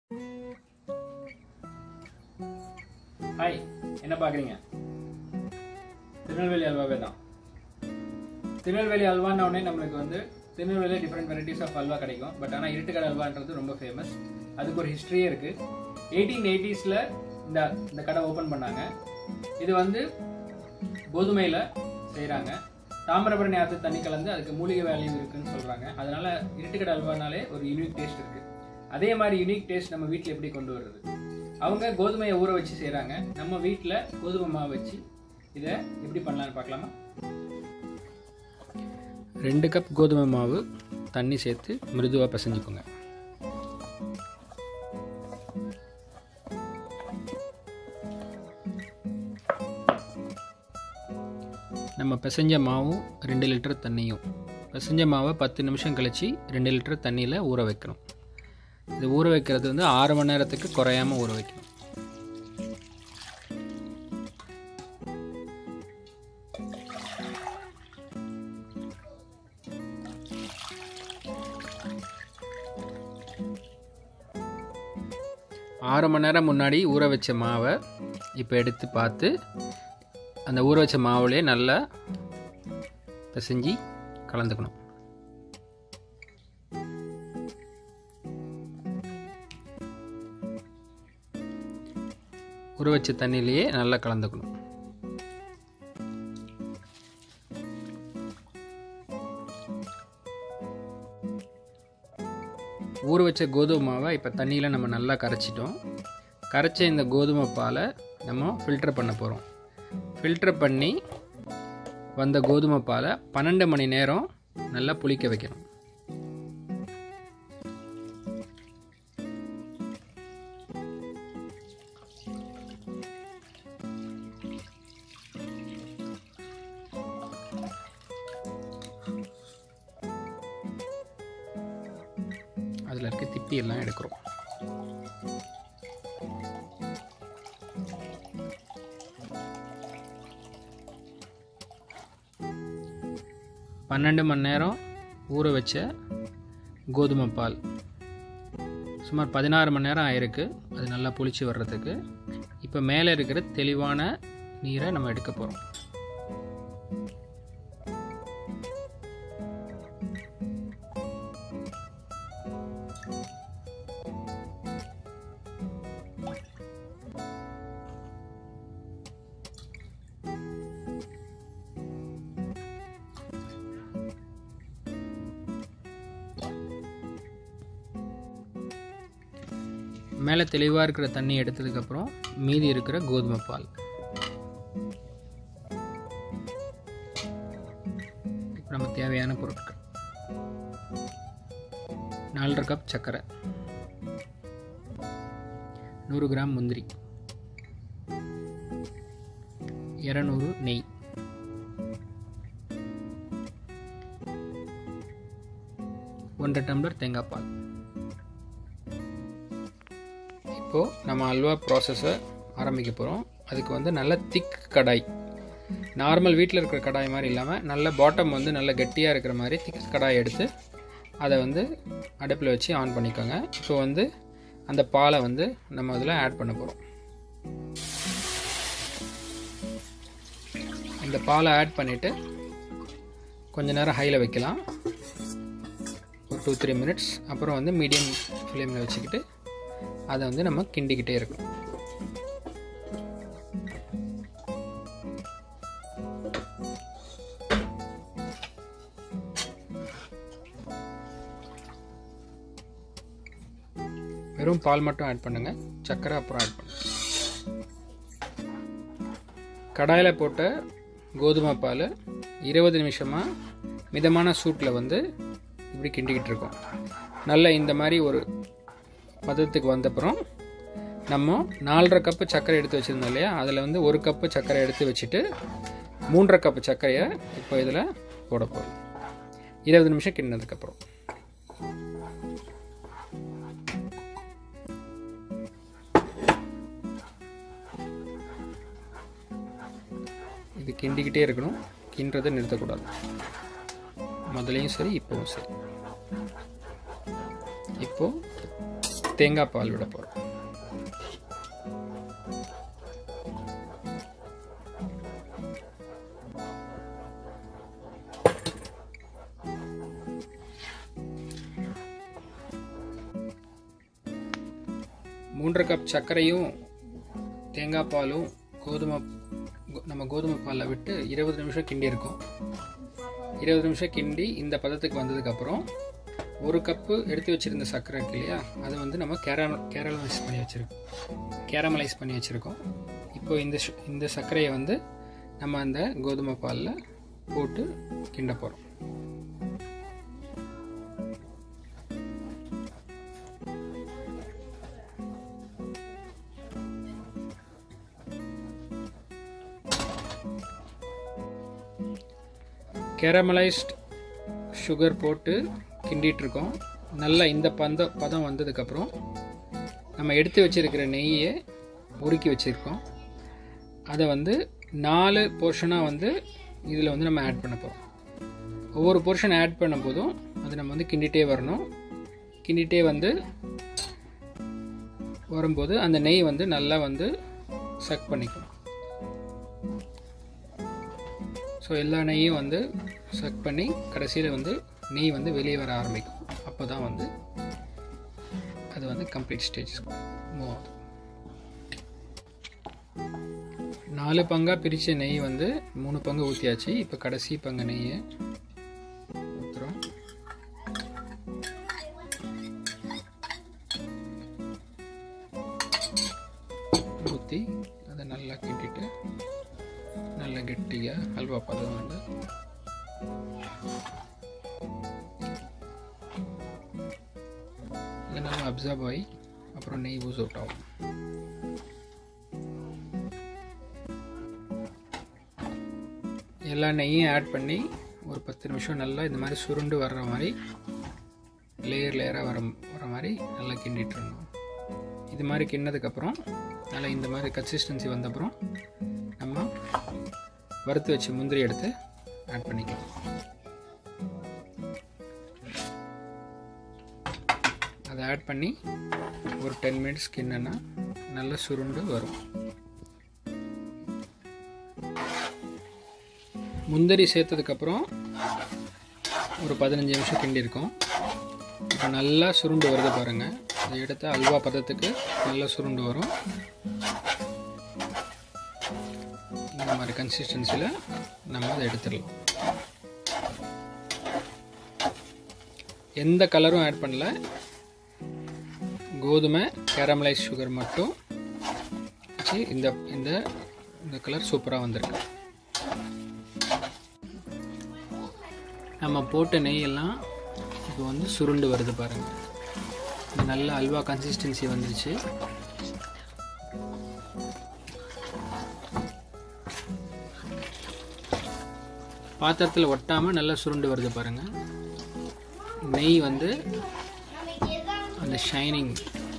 Hi என்ன பார்க்குறீங்க திருநெல்வேலி அல்வாவே தான் திருநெல்வேலி அல்வான உடனே நம்மளுக்கு வந்து திருநெல்வேலி டிஃப்ரெண்ட் வெரைட்டிஸ் ஆஃப் அல்வா கிடைக்கும் பட் ஆனால் இருட்டுக்கடை அல்வான்றது ரொம்ப ஃபேமஸ் அதுக்கு ஒரு ஹிஸ்ட்ரியே இருக்கு எயிட்டீன் எயிட்டிஸில் இந்த இந்த கடை ஓப்பன் பண்ணாங்க இது வந்து கோதுமையில் செய்கிறாங்க தாமிரபரணி ஆற்று தண்ணி கலந்து அதுக்கு மூலிகை வேல்யூ இருக்குன்னு சொல்கிறாங்க அதனால இருட்டுக்கடை அல்வானாலே ஒரு யூனிக் டேஸ்ட் இருக்கு அதே மாதிரி யூனிக் டேஸ்ட் நம்ம வீட்டில் எப்படி கொண்டு வர்றது அவங்க கோதுமையை ஊற வச்சு செய்கிறாங்க நம்ம வீட்டில் கோதுமை மாவு வச்சு இதை எப்படி பண்ணலான்னு பார்க்கலாமா ரெண்டு கப் கோதுமை மாவு தண்ணி சேர்த்து மிருதுவாக பிசைஞ்சுக்கோங்க நம்ம பிசைஞ்ச மாவும் ரெண்டு லிட்டர் தண்ணியும் பிசைஞ்ச மாவை பத்து நிமிஷம் கழிச்சு ரெண்டு லிட்டர் தண்ணியில் ஊற வைக்கணும் இது ஊற வைக்கிறது வந்து ஆறு மணி நேரத்துக்கு குறையாம ஊற வைக்கணும் ஆறு மணி நேரம் முன்னாடி ஊற வச்ச மாவை இப்போ எடுத்து பார்த்து அந்த ஊற வச்ச மாவுலேயே நல்லா பிசைஞ்சு கலந்துக்கணும் ஊற வச்ச தண்ணியிலேயே நல்லா கலந்துக்கணும் ஊற வச்ச கோதுமை மாவை இப்போ தண்ணியில் நம்ம நல்லா கரைச்சிட்டோம் கரைச்ச இந்த கோதுமை பாலை நம்ம ஃபில்டர் பண்ண போகிறோம் ஃபில்டர் பண்ணி வந்த கோதுமை பாலை பன்னெண்டு மணி நேரம் நல்லா புளிக்க வைக்கணும் அதில் இருக்க திப்பி எல்லாம் எடுக்கிறோம் பன்னெண்டு மணி நேரம் ஊற வச்ச கோதுமை பால் சுமார் பதினாறு மணி நேரம் ஆயிருக்கு அது நல்லா புளிச்சு வர்றதுக்கு இப்போ மேலே இருக்கிற தெளிவான நீரை நம்ம எடுக்க போகிறோம் மேலே தெளிவாக இருக்கிற தண்ணி எடுத்ததுக்கப்புறம் மீதி இருக்கிற கோதுமை பால் இப்போ நம்ம தேவையான பொருட்கள் நாலரை கப் சர்க்கரை நூறு கிராம் முந்திரி இரநூறு நெய் ஒன்றரை டம்ளர் தேங்காய் பால் இப்போது நம்ம அல்வா ப்ராசஸை ஆரம்பிக்க போகிறோம் அதுக்கு வந்து நல்ல திக் கடாய் நார்மல் வீட்டில் இருக்கிற கடாய் மாதிரி இல்லாமல் நல்ல பாட்டம் வந்து நல்ல கெட்டியாக இருக்கிற மாதிரி திக் கடாய் எடுத்து அதை வந்து அடுப்பில் வச்சு ஆன் பண்ணிக்கோங்க இப்போ வந்து அந்த பாலை வந்து நம்ம அதில் ஆட் பண்ண போகிறோம் இந்த பாலை ஆட் பண்ணிவிட்டு கொஞ்ச நேரம் ஹையில் வைக்கலாம் ஒரு டூ த்ரீ மினிட்ஸ் அப்புறம் வந்து மீடியம் ஃப்ளேமில் வச்சுக்கிட்டு அதை வந்து நம்ம கிண்டிக்கிட்டே இருக்கணும் வெறும் பால் மட்டும் ஆட் பண்ணுங்க சர்க்கரை அப்புறம் ஆட் பண்ணுங்க கடாயில் போட்ட கோதுமை பால் இருபது நிமிஷமாக மிதமான சூட்டில் வந்து இப்படி கிண்டிக்கிட்டு இருக்கோம் நல்ல இந்த மாதிரி ஒரு பதத்துக்கு வந்தப்புறம் நம்ம நாலரை கப்பு சர்க்கரை எடுத்து வச்சுருந்தோம் இல்லையா அதில் வந்து ஒரு கப்பு சர்க்கரை எடுத்து வச்சுட்டு மூன்றரை கப்பு சர்க்கரையை இப்போ இதில் போட போகிறோம் இருபது நிமிஷம் கிண்டினதுக்கப்புறம் இது கிண்டிக்கிட்டே இருக்கணும் கிண்டுறதை நிறுத்தக்கூடாது முதலையும் சரி இப்போவும் சரி இப்போ தேங்காய் பால் விட போகிறோம் மூன்றரை கப் சர்க்கரையும் தேங்காய் பாலும் கோதுமை கோ- நம்ம கோதுமை பாலில் விட்டு இருபது நிமிஷம் கிண்டி இருக்கோம் இருபது நிமிஷம் கிண்டி இந்த பதத்துக்கு வந்ததுக்கப்புறம் ஒரு கப்பு எடுத்து வச்சிருந்த சர்க்கரை இருக்கு இல்லையா அதை வந்து நம்ம கேரம கேரமலைஸ் பண்ணி வச்சுருக்கோம் கேரமலைஸ் பண்ணி வச்சுருக்கோம் இப்போ இந்த சு- இந்த சர்க்கரையை வந்து நம்ம அந்த கோதுமை பாலில் போட்டு கிண்ட போகிறோம் கேரமலைஸ்ட் சுகர் போட்டு கிண்டிட்டு இருக்கோம் நல்லா இந்த பந்த பதம் வந்ததுக்கப்புறம் நம்ம எடுத்து வச்சிருக்கிற நெய்யை உருக்கி வச்சுருக்கோம் அதை வந்து நாலு போர்ஷனாக வந்து இதில் வந்து நம்ம ஆட் பண்ண போகிறோம் ஒவ்வொரு போர்ஷன் ஆட் பண்ணும் போதும் அது நம்ம வந்து கிண்டிகிட்டே வரணும் கிண்டிகிட்டே வந்து வரும்போது அந்த நெய் வந்து நல்லா வந்து சக் பண்ணிக்கும் ஸோ எல்லா நெய்யும் வந்து சக் பண்ணி கடைசியில் வந்து நெய் வந்து வெளியே வர ஆரம்பிக்கும் அப்போ தான் வந்து அது வந்து கம்ப்ளீட் ஸ்டேஜ் மூவ் ஆகுது நாலு பங்காக பிரித்த நெய் வந்து மூணு பங்கு ஊற்றியாச்சு இப்போ கடைசி பங்கு நெய்யை ஊற்றுறோம் ஊற்றி அதை நல்லா கிண்டிட்டு நல்லா கெட்டியாக ஹல்வா பதம் வந்து இது நல்லா அப்சர்வ் ஆகி அப்புறம் நெய் ஊஸ் அவுட் ஆகும் எல்லா நெய்யும் ஆட் பண்ணி ஒரு பத்து நிமிஷம் நல்லா இந்த மாதிரி சுருண்டு வர்ற மாதிரி லேயர் லேயராக வர வர மாதிரி நல்லா கிண்டிட்டு இருந்தோம் இது மாதிரி கிண்ணதுக்கப்புறம் நல்லா இந்த மாதிரி கன்சிஸ்டன்சி வந்தப்புறம் நம்ம வறுத்து வச்ச முந்திரி எடுத்து ஆட் பண்ணிக்கலாம் அதை ஆட் பண்ணி ஒரு டென் மினிட்ஸ் கிண்ணனா நல்லா சுருண்டு வரும் முந்திரி சேர்த்ததுக்கப்புறம் ஒரு பதினஞ்சு நிமிஷம் கிண்டி இருக்கோம் இப்போ நல்லா சுருண்டு வருது பாருங்கள் அதை எடுத்து அல்வா பதத்துக்கு நல்லா சுருண்டு வரும் இந்த மாதிரி கன்சிஸ்டன்சியில் நம்ம அதை எடுத்துடலாம் எந்த கலரும் ஆட் பண்ணல கோதுமை கேரமலைஸ் சுகர் மட்டும் வச்சு இந்த இந்த இந்த கலர் சூப்பராக வந்திருக்கு நம்ம போட்ட நெய் எல்லாம் இப்போ வந்து சுருண்டு வருது பாருங்கள் இது நல்ல அல்வா கன்சிஸ்டன்சி வந்துருச்சு பாத்திரத்தில் ஒட்டாமல் நல்லா சுருண்டு வருது பாருங்கள் நெய் வந்து அந்த ஷைனிங்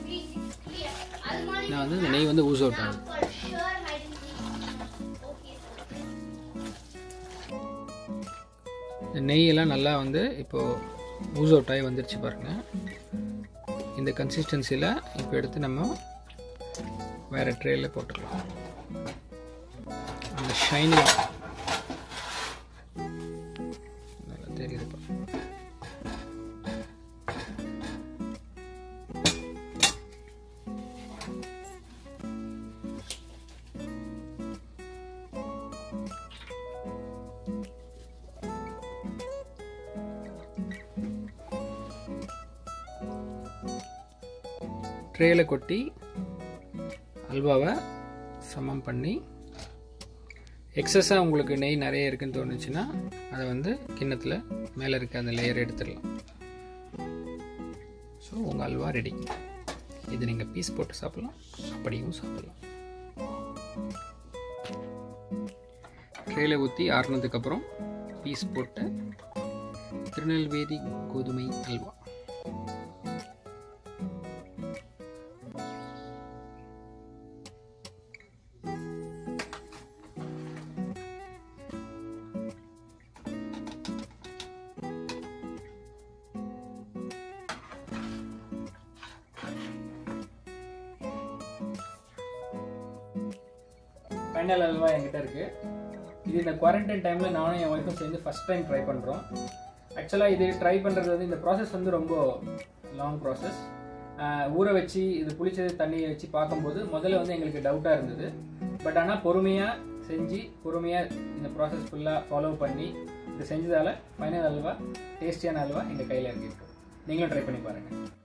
வந்து இந்த நெய் வந்து ஊஸ் அவுட் ஆகுது இந்த நெய்யெல்லாம் நல்லா வந்து இப்போது ஊஸ் அவுட் ஆகி வந்துருச்சு பாருங்கள் இந்த கன்சிஸ்டன்சியில் இப்போ எடுத்து நம்ம வேறு ட்ரேயில் போட்டுக்கலாம் அந்த ஷைனிங் நல்லா தெரியுது பாருங்க. ட்ரேயில் கொட்டி அல்வாவை சமம் பண்ணி எக்ஸஸாக உங்களுக்கு நெய் நிறைய இருக்குன்னு தோணுச்சுன்னா அதை வந்து கிண்ணத்தில் மேலே இருக்க அந்த லேயர் எடுத்துடலாம் ஸோ உங்கள் அல்வா ரெடி இது நீங்கள் பீஸ் போட்டு சாப்பிட்லாம் அப்படியும் சாப்பிட்லாம் ட்ரேயில் ஊற்றி ஆறுனதுக்கப்புறம் பீஸ் போட்டு திருநெல்வேலி கோதுமை அல்வா ஃபைனல் அல்வா என்கிட்ட இருக்குது இது இந்த குவாரண்டைன் டைமில் நானும் என் ஒய்ஃபும் சேர்ந்து ஃபஸ்ட் டைம் ட்ரை பண்ணுறோம் ஆக்சுவலாக இது ட்ரை பண்ணுறது வந்து இந்த ப்ராசஸ் வந்து ரொம்ப லாங் ப்ராசஸ் ஊற வச்சு இது புளிச்சது தண்ணியை வச்சு பார்க்கும்போது முதல்ல வந்து எங்களுக்கு டவுட்டாக இருந்தது பட் ஆனால் பொறுமையாக செஞ்சு பொறுமையாக இந்த ப்ராசஸ் ஃபுல்லாக ஃபாலோ பண்ணி இது செஞ்சதால் ஃபைனல் அல்வா டேஸ்டியான அல்வா எங்கள் கையில் இருக்கு இப்போ. நீங்களும் ட்ரை பண்ணி பாருங்கள்